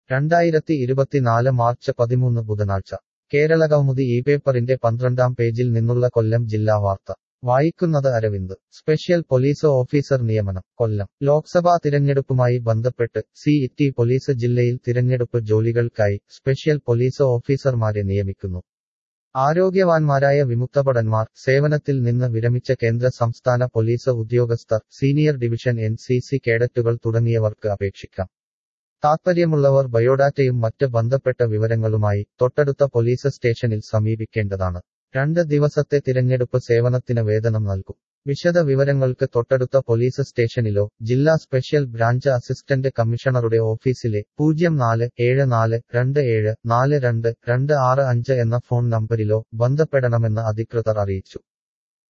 രണ്ടായിരത്തി ഇരുപത്തിനാല് മാർച്ച് പതിമൂന്ന് ബുധനാഴ്ച കേരള കൗമുദി ഈ പേപ്പറിന്റെ പന്ത്രണ്ടാം പേജിൽ നിന്നുള്ള കൊല്ലം ജില്ലാ വാർത്ത വായിക്കുന്നത് അരവിന്ദ് സ്പെഷ്യൽ പോലീസ് ഓഫീസർ നിയമനം കൊല്ലം ലോക്സഭാ തിരഞ്ഞെടുപ്പുമായി ബന്ധപ്പെട്ട് സി ഇറ്റി പോലീസ് ജില്ലയിൽ തിരഞ്ഞെടുപ്പ് ജോലികൾക്കായി സ്പെഷ്യൽ പോലീസ് ഓഫീസർമാരെ നിയമിക്കുന്നു ആരോഗ്യവാന്മാരായ വിമുക്തഭടന്മാർ സേവനത്തിൽ നിന്ന് വിരമിച്ച കേന്ദ്ര സംസ്ഥാന പോലീസ് ഉദ്യോഗസ്ഥർ senior division N C C കേഡറ്റുകൾ തുടങ്ങിയവർക്ക് അപേക്ഷിക്കാം താത്പര്യമുള്ളവർ ബയോഡാറ്റയും മറ്റ് ബന്ധപ്പെട്ട വിവരങ്ങളുമായി തൊട്ടടുത്ത പോലീസ് സ്റ്റേഷനിൽ സമീപിക്കേണ്ടതാണ് രണ്ട് ദിവസത്തെ തിരഞ്ഞെടുപ്പ് സേവനത്തിന് വേതനം നൽകും വിശദ വിവരങ്ങൾക്ക് തൊട്ടടുത്ത പോലീസ് സ്റ്റേഷനിലോ ജില്ലാ സ്പെഷ്യൽ ബ്രാഞ്ച് അസിസ്റ്റന്റ് കമ്മീഷണറുടെ ഓഫീസിലെ പൂജ്യം നാല് ഏഴ് നാല് രണ്ട് ഏഴ് നാല് രണ്ട് രണ്ട് ആറ് അഞ്ച് എന്ന ഫോൺ നമ്പരിലോ ബന്ധപ്പെടണമെന്ന് അധികൃതർ അറിയിച്ചു